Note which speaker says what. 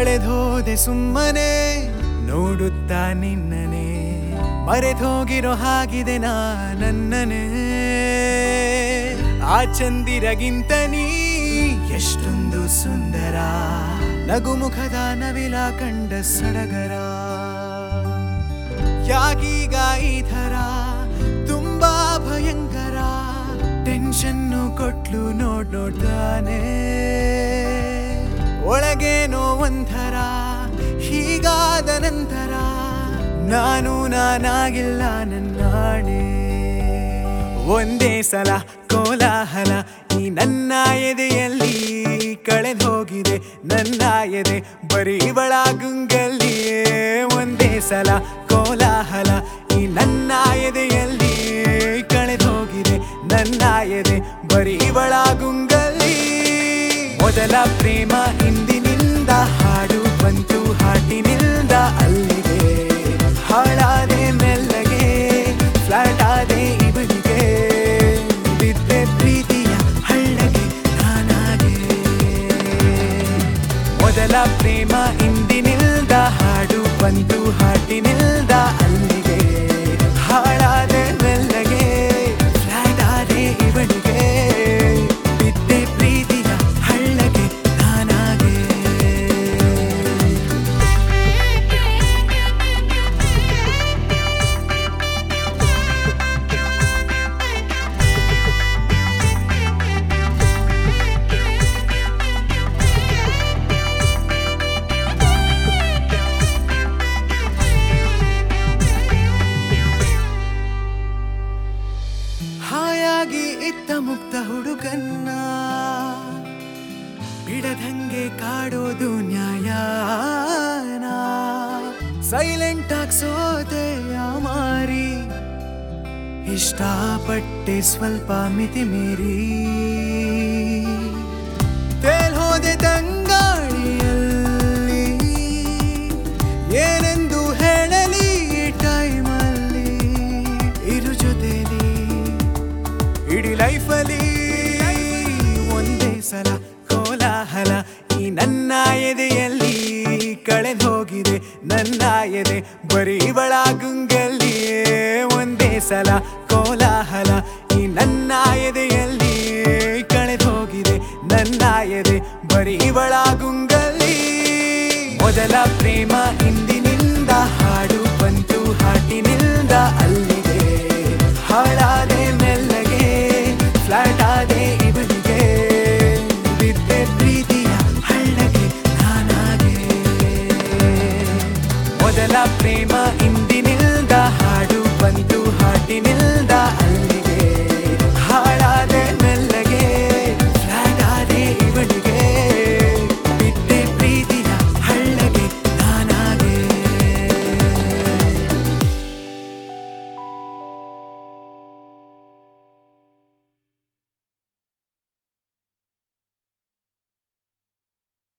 Speaker 1: ಕಳೆದೋದೆ ಸುಮ್ಮನೆ ನೋಡುತ್ತಾ ನಿನ್ನನೆ ಮರೆತೋಗಿರೋ ಹಾಗಿದೆ ನಾ ನನ್ನನೇ ಆ ಚಂದಿರಗಿಂತ ನೀ ಎಷ್ಟೊಂದು ಸುಂದರ ನಗುಮುಖದ ನವಿಲ ಕಂಡ ಸಡಗರ ಯಾಕೀಗ ಈ ಥರ ತುಂಬಾ ಭಯಂಕರ ಟೆನ್ಷನ್ನು ಕೊಟ್ಲು ನೋಡ್ ನೋಡ್ತಾನೆ ಒಳಗೇನೋ ಒಂಥರ ಹೀಗಾದ ನಂತರ ನಾನು ನಾನಾಗಿಲ್ಲ ನನ್ನಾಣೆ ಒಂದೇ ಸಲ ಕೋಲಾಹಲ ಈ ನನ್ನ ಎದೆಯಲ್ಲಿ ಕಳೆದು ಹೋಗಿದೆ ನನ್ನ ಎದೆ ಬರೀ ಇವಳ ಗುಂಗಲ್ಲಿಯೇ ಒಂದೇ ಸಲ ಕೋಲಾಹಲ ಈ ನನ್ನ ಎದೆಯಲ್ಲಿ ಕಳೆದು ಹೋಗಿದೆ ನನ್ನ ಎದೆ ಬರೀ ಇವಳ ಗುಂಗಲ್ಲಿ ಮೊದಲ ಪ್ರೇಮ ಇಂದಿನಿಂದ ಹಾಡು ಬಂತು ಹಾಟಿನಿಂದ ಅಲ್ಲಿಗೆ ಹಾಳಾದೆ ಮೆಲ್ಲಗೆ ಫ್ಲಾಟ್ ಆದೆ ಇವನಿಗೆ ಬಿದ್ದೆ ಪ್ರೀತಿಯ ಹಳ್ಳಗೆ ನಾನಾಗೆ ಮೊದಲ ಪ್ರೇಮ ಇಂದಿನಿಲ್ದ ಹಾಡು ಬಂತು ಹಾಟಿನಿಲ್ದ ಅಲ್ಲಿಗೆ ಹಾಳಾದೆ ಮೆಲ್ಲಗೆ ಫ್ಲಾಟ್ ಆದೆ ಇವನಿಗೆ ಬಿದ್ದೆ ಪ್ರೀತಿಯ ಹಳ್ಳಗೆ ನಾನಾಗೆ ಹಾಯಾಗಿ ಇತ್ತ ಮುಕ್ತ ಹುಡುಗನ್ನ ಬಿಡದಂಗೆ ಕಾಡೋದು ನ್ಯಾಯನ ಸೈಲೆಂಟ್ ಆಗಿ ಸೋದೆ ಮಾರಿ ಇಷ್ಟಪಟ್ಟೆ ಸ್ವಲ್ಪ ಮಿತಿ ಮೀರಿ ತೇಲ್ ಹೋದೆ ತಂಗಾಳಿಯಲ್ಲಿ ಏನೆಂದು ಹೇಳಲಿ ಈ ಟೈಮಲ್ಲಿ ಇರು ಜೊತೆಲಿ ಇಡೀ ಲೈಫಲ್ಲಿ ಒಂದೇ ಸಲ ಕೋಲಾಹಲ ಈ ನನ್ನ ಎದೆಯಲ್ಲಿ ಕಳೆದು ಹೋಗಿದೆ ನನ್ನ ಎದೆ ಬರೀ ಇವಳ ಗುಂಗಲ್ಲಿಯೇ ಒಂದೇ ಸಲ ಕೋಲಾಹಲ ಈ ನನ್ನ ಎದೆಯಲ್ಲಿ ಕಳೆದು ಹೋಗಿದೆ ನನ್ನ ಎದೆ ಬರೀ ಇವಳ ಗುಂಗಲ್ಲಿ ಮೊದಲ ಪ್ರೇಮ ಇಂದಿನಿಂದ ಹಾಡು ಬಂತು ಹಾಟಿನಿಂದ ಅಲ್ಲಿಗೆ ಹಾಳಾದೆ ಮೆಲ್ಲಗೆ ಫ್ಲಾಟ್ ಆದೆ ಇವನಿಗೆ ಬಿದ್ದೆ ಪ್ರೀತಿಯ ಹಳ್ಳಗೆ ನಾನಾಗೆ ಮೊದಲ ಪ್ರೇಮ ಇಂದಿನಿಲ್ದ ಹಾಡು ಬಂತು ಹಾಟಿನಿಲ್ದ